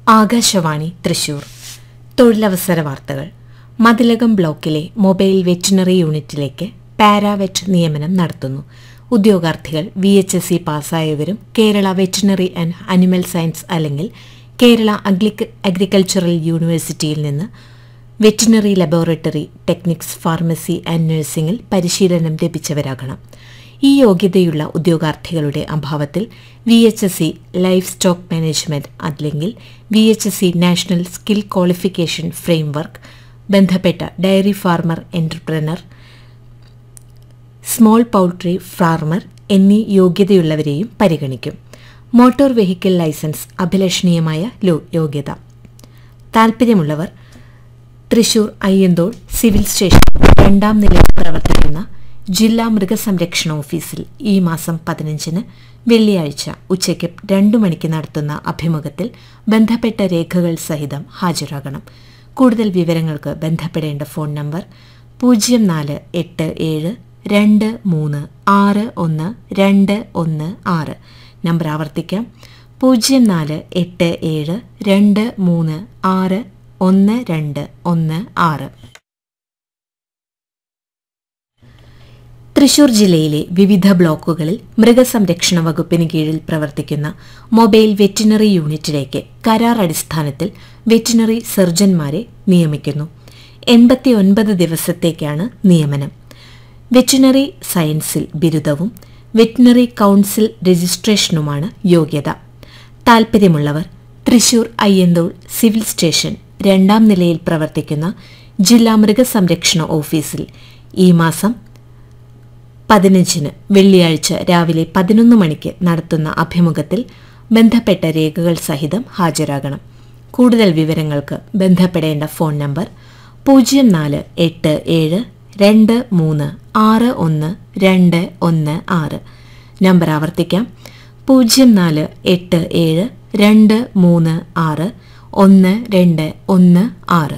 ആകാശവാണി തൃശൂർ തൊഴിലവസര വാർത്തകൾ മതിലകം ബ്ലോക്കിലെ mobile veterinary യൂണിറ്റിലേക്ക് പാരാവെറ്റ് നിയമനം നടത്തുന്നു ഉദ്യോഗാർത്ഥികൾ വി എച്ച് എസ് സി പാസ്സായവരും Kerala veterinary and animal science അല്ലെങ്കിൽ കേരള അഗ്ലിക- അഗ്രികൾച്ചറൽ യൂണിവേഴ്സിറ്റിയിൽ നിന്ന് veterinary laboratory technics pharmacy and നഴ്സിംഗിൽ പരിശീലനം ലഭിച്ചവരാകണം ഈ യോഗ്യതയുള്ള ഉദ്യോഗാർത്ഥികളുടെ അഭാവത്തിൽ V H S C livestock management അല്ലെങ്കിൽ V H S C national skill qualification framework ബന്ധപ്പെട്ട dairy farmer entrepreneur small poultry farmer എന്നീ യോഗ്യതയുള്ളവരെയും പരിഗണിക്കും മോട്ടോർ വെഹിക്കിൾ ലൈസൻസ് അഭിലഷണീയമായ ലോ- യോഗ്യത താൽപ്പര്യമുള്ളവർ തൃശൂർ അയ്യന്തോൾ സിവിൽ സ്റ്റേഷൻ രണ്ടാം നിലയിൽ പ്രവർത്തിക്കുന്ന ജില്ലാ മൃഗസംരക്ഷണ ഓഫീസിൽ ഈ മാസം പതിനഞ്ചിന് വെള്ളിയാഴ്ച ഉച്ചയ്ക്ക് രണ്ടു മണിക്ക് നടത്തുന്ന അഭിമുഖത്തിൽ ബന്ധപ്പെട്ട രേഖകൾ സഹിതം ഹാജരാകണം കൂടുതൽ വിവരങ്ങൾക്ക് ബന്ധപ്പെടേണ്ട ഫോൺ നമ്പർ പൂജ്യം നാല് എട്ട് ഏഴ് രണ്ട് മൂന്ന് ആറ് ഒന്ന് രണ്ട് ഒന്ന് ആറ് നമ്പർ ആവർത്തിക്കാം പൂജ്യം നാല് എട്ട് ഏഴ് രണ്ട് മൂന്ന് ആറ് ഒന്ന് രണ്ട് ഒന്ന് ആറ് തൃശൂർ ജില്ലയിലെ വിവിധ ബ്ലോക്കുകളിൽ മൃഗസംരക്ഷണ വകുപ്പിന് കീഴിൽ പ്രവർത്തിക്കുന്ന മൊബൈൽ വെറ്റിനറി യൂണിറ്റിലേക്ക് കരാർ അടിസ്ഥാനത്തിൽ വെറ്റിനറി സർജൻമാരെ നിയമിക്കുന്നു എൺപത്തിയൊൻപത് ദിവസത്തേക്കാണ് നിയമനം വെറ്റിനറി സയൻസിൽ ബിരുദവും വെറ്റിനറി കൗൺസിൽ രജിസ്ട്രേഷനുമാണ് യോഗ്യത താൽപ്പര്യമുള്ളവർ തൃശൂർ അയ്യന്തോൾ സിവിൽ സ്റ്റേഷൻ രണ്ടാം നിലയിൽ പ്രവർത്തിക്കുന്ന ജില്ലാ മൃഗസംരക്ഷണ ഓഫീസിൽ ഈ മാസം പതിനഞ്ചിന് വെള്ളിയാഴ്ച രാവിലെ പതിനൊന്ന് മണിക്ക് നടത്തുന്ന അഭിമുഖത്തിൽ ബന്ധപ്പെട്ട രേഖകൾ സഹിതം ഹാജരാകണം കൂടുതൽ വിവരങ്ങൾക്ക് ബന്ധപ്പെടേണ്ട ഫോൺ നമ്പർ പൂജ്യം നാല് എട്ട് ഏഴ് രണ്ട് മൂന്ന് ആറ് ഒന്ന് രണ്ട് ഒന്ന് ആറ് നമ്പർ ആവർത്തിക്കാം പൂജ്യം നാല് എട്ട് ഏഴ് രണ്ട് മൂന്ന് ആറ് ഒന്ന് രണ്ട് ഒന്ന് ആറ്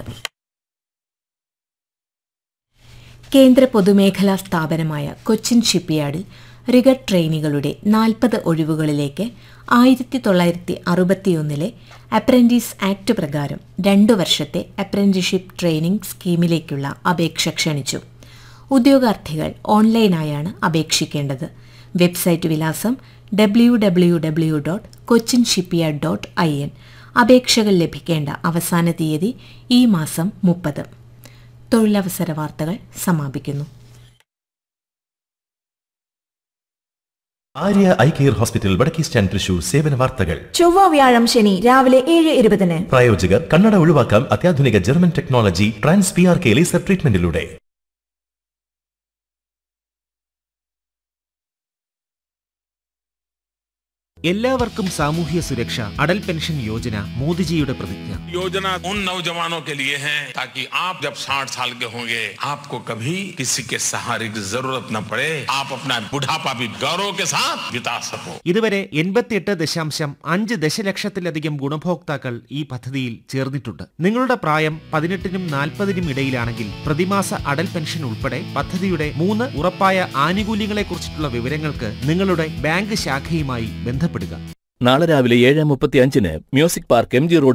കേന്ദ്ര പൊതുമേഖലാ സ്ഥാപനമായ കൊച്ചിൻ ഷിപ്പ്യാർഡിൽ റിഗർ ട്രെയിനികളുടെ നാൽപ്പത് ഒഴിവുകളിലേക്ക് ആയിരത്തി തൊള്ളായിരത്തി അറുപത്തിയൊന്നിലെ അപ്രന്റീസ് ആക്ട് പ്രകാരം രണ്ടു വർഷത്തെ അപ്രന്റീഷിപ്പ് ട്രെയിനിംഗ് സ്കീമിലേക്കുള്ള അപേക്ഷ ക്ഷണിച്ചു ഉദ്യോഗാർത്ഥികൾ ഓൺലൈനായാണ് അപേക്ഷിക്കേണ്ടത് വെബ്സൈറ്റ് വിലാസം W W W dot Cochin shipyard dot I N അപേക്ഷകൾ ലഭിക്കേണ്ട അവസാന തീയതി ഈ മാസം മുപ്പത് തൊഴിലവസര വാർത്തകൾ സമാപിക്കുന്നു ആര്യ ഐ കെയർ ഹോസ്പിറ്റൽ വടക്കേ സ്റ്റാൻഡ് തൃശൂർ സേവന വാർത്തകൾ ചൊവ്വ വ്യാഴം ശനി രാവിലെ ഏഴ് ഇരുപതിന് പ്രായോജകർ കണ്ണട ഒഴിവാക്കാം അത്യാധുനിക German technology trans P R K laser ട്രീറ്റ്മെന്റിലൂടെ എല്ലാവർക്കും സാമൂഹ്യ സുരക്ഷ അടൽ പെൻഷൻ യോജന മോദിജിയുടെ പ്രതിജ്ഞ योजना उन नौजवानों के लिए है ताकि आप जब 60 साल के होंगे आपको कभी किसी के सहारे की जरूरत न पड़े आप अपना बुढ़ापा भी गौरव के साथ बिता सको ഇതുവരെ എൺപത്തിയെട്ട് ദശാംശം അഞ്ച് ദശലക്ഷത്തിലധികം ഗുണഭോക്താക്കൾ ഈ പദ്ധതിയിൽ ചേർന്നിട്ടുണ്ട് നിങ്ങളുടെ പ്രായം പതിനെട്ടിനും നാൽപ്പതിനും ഇടയിലാണെങ്കിൽ പ്രതിമാസ അടൽ പെൻഷൻ ഉൾപ്പെടെ പദ്ധതിയുടെ മൂന്ന് ഉറപ്പായ ആനുകൂല്യങ്ങളെക്കുറിച്ചിട്ടുള്ള വിവരങ്ങൾക്ക് നിങ്ങളുടെ ബാങ്ക് ശാഖയുമായി ബന്ധപ്പെടുക നാളെ രാവിലെ ഏഴ് മുപ്പത്തി അഞ്ചിന് music park M G road